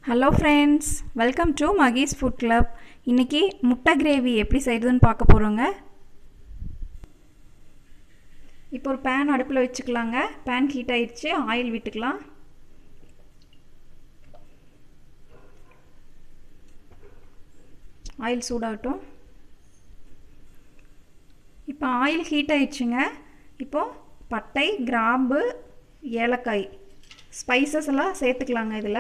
hello friends welcome to Mahesh food club இன்றைக்கி முட்டை gravy எப்படி செய்கிறதுன்னு பார்க்க போகிறோங்க இப்போ ஒரு பேன் அடுப்பில் வச்சுக்கலாங்க பேன் ஹீட் ஆயிடுச்சு ஆயில் விட்டுக்கலாம் ஆயில் சூடாகட்டும் இப்போ ஆயில் ஹீட் ஆயிடுச்சுங்க இப்போது பட்டை கிராம்பு ஏலக்காய் ஸ்பைசஸ் எல்லாம் சேர்த்துக்கலாங்க இதில்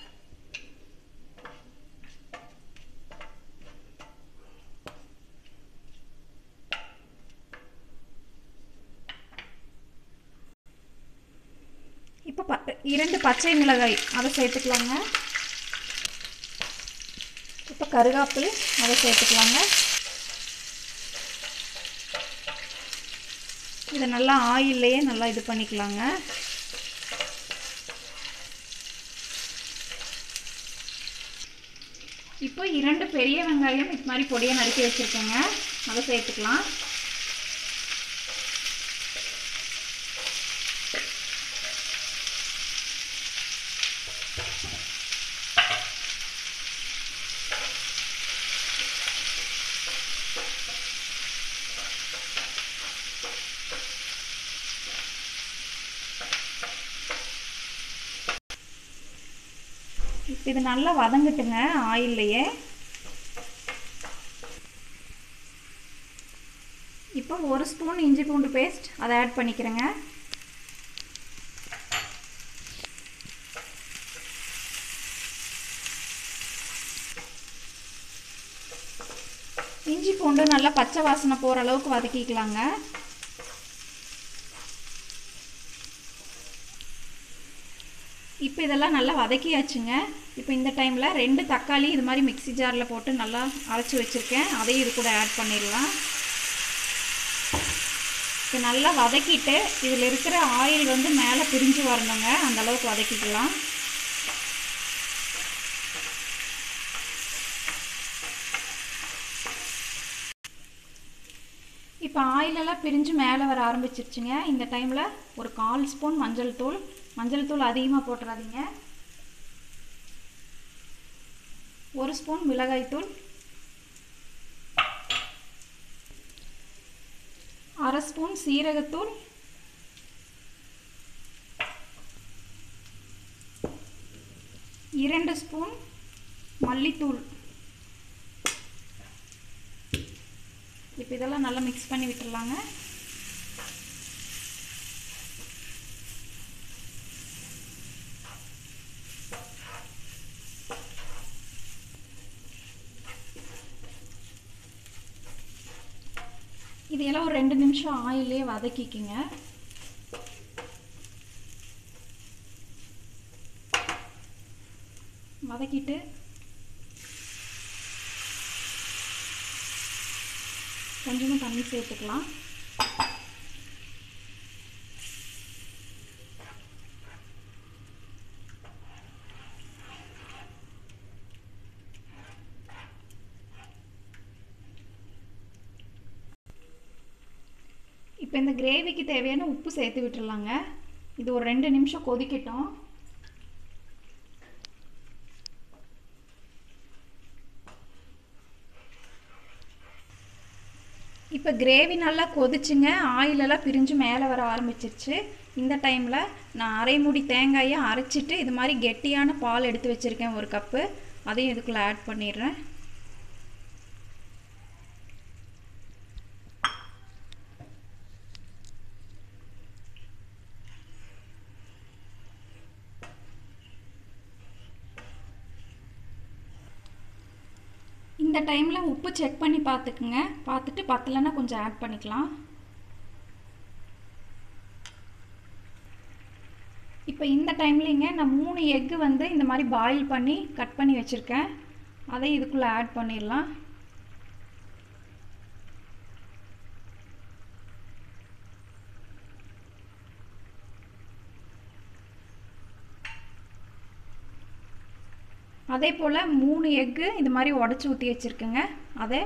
இப்போ ப இரண்டு பச்சை மிளகாய் அதை சேர்த்துக்கலாங்க இப்போ கருகாப்பில் அதை சேர்த்துக்கலாங்க இதை நல்லா ஆயில்லையே நல்லா இது பண்ணிக்கலாங்க இப்போ இரண்டு பெரிய வெங்காயம் இது மாதிரி பொடியை நறுக்கி வச்சுருக்கேங்க அதை சேர்த்துக்கலாம் இப்போ இது நல்லா வதங்கட்டுங்க ஆயில்லையே இப்போ ஒரு ஸ்பூன் இஞ்சி பூண்டு பேஸ்ட் அதை ஆட் பண்ணிக்கிறேங்க இஞ்சி பூண்டு நல்லா பச்சை வாசனை போகிற அளவுக்கு வதக்கிக்கலாங்க இப்போ இதெல்லாம் நல்லா வதக்கியாச்சுங்க இப்போ இந்த டைமில் ரெண்டு தக்காளி இது மாதிரி மிக்சி ஜாரில் போட்டு நல்லா அரைச்சி வச்சுருக்கேன் அதையும் இது கூட ஆட் பண்ணிடலாம் இப்போ நல்லா வதக்கிட்டு இதில் இருக்கிற ஆயில் வந்து மேலே பிரிஞ்சு வரணுங்க அந்த அளவுக்கு வதக்கிக்கலாம் இப்போ ஆயிலெல்லாம் பிரிஞ்சு மேலே வர ஆரம்பிச்சிருச்சுங்க இந்த டைமில் ஒரு கால் ஸ்பூன் மஞ்சள் தூள் மஞ்சள் தூள் அதிகமாக போட்டுறாதீங்க ஒரு ஸ்பூன் மிளகாய் தூள் அரை ஸ்பூன் சீரகத்தூள் இரண்டு ஸ்பூன் மல்லித்தூள் இப்போ இதெல்லாம் நல்லா மிக்ஸ் பண்ணி விட்டுடலாங்க இதையெல்லாம் ஒரு ரெண்டு நிமிஷம் ஆயிலே வதக்கிக்குங்க வதக்கிட்டு கொஞ்சமாக தண்ணி சேர்த்துக்கலாம் இப்போ இந்த கிரேவிக்கு தேவையான உப்பு சேர்த்து விட்டுறலாங்க இது ஒரு ரெண்டு நிமிஷம் கொதிக்கட்டும் இப்போ கிரேவி நல்லா கொதிச்சுங்க ஆயிலெல்லாம் பிரிஞ்சு மேலே வர ஆரம்பிச்சிருச்சு இந்த டைமில் நான் அரை மூடி தேங்காயை அரைச்சிட்டு இது மாதிரி கெட்டியான பால் எடுத்து வச்சுருக்கேன் ஒரு கப்பு அதையும் இதுக்குள்ளே ஆட் பண்ணிடுறேன் இந்த டைமில் உப்பு செக் பண்ணி பார்த்துக்குங்க பார்த்துட்டு பத்தலைன்னா கொஞ்சம் ஆட் பண்ணிக்கலாம் இப்போ இந்த டைம்லிங்க நான் மூணு எக்கு வந்து இந்த மாதிரி பாயில் பண்ணி கட் பண்ணி வச்சுருக்கேன் அதை இதுக்குள்ளே ஆட் பண்ணிடலாம் அதே போல் மூணு எக்கு இது மாதிரி உடச்சி ஊற்றி வச்சுருக்கேங்க அதை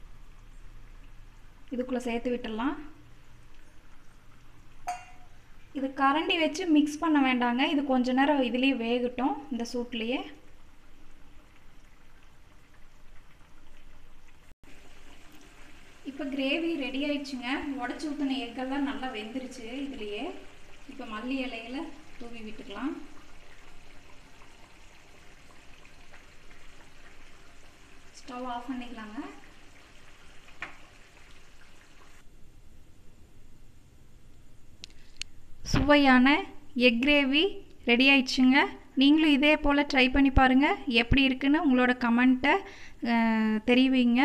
இதுக்குள்ளே சேர்த்து விட்டுடலாம் இது கரண்டி வச்சு மிக்ஸ் பண்ண வேண்டாங்க இது கொஞ்ச நேரம் இதுலேயே வேகட்டும் இந்த சூட்லேயே இப்போ கிரேவி ரெடி ஆயிடுச்சுங்க உடச்சி ஊற்றின எக்கெல்லாம் நல்லா வெந்துருச்சு இதுலேயே இப்போ மல்லி இலையில தூவி விட்டுக்கலாம் ஸ்டவ் ஆஃப் பண்ணிக்கலாங்க சுவையான எக் கிரேவி ரெடி ஆயிடுச்சுங்க நீங்களும் இதே போல் ட்ரை பண்ணி பாருங்கள் எப்படி இருக்குன்னு உங்களோட கமெண்ட்டை தெரிவிங்க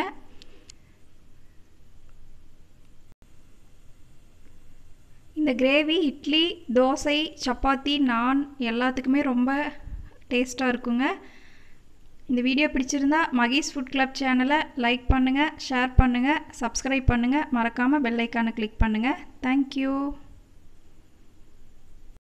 இந்த கிரேவி இட்லி தோசை சப்பாத்தி நான் எல்லாத்துக்குமே ரொம்ப டேஸ்ட்டாக இருக்குங்க இந்த வீடியோ பிடிச்சிருந்தா மகேஷ் ஃபுட் கிளப் சேனலை லைக் பண்ணுங்கள் ஷேர் பண்ணுங்கள் சப்ஸ்கிரைப் பண்ணுங்கள் மறக்காமல் பெல் ஐக்கானை கிளிக் பண்ணுங்கள் தேங்க்யூ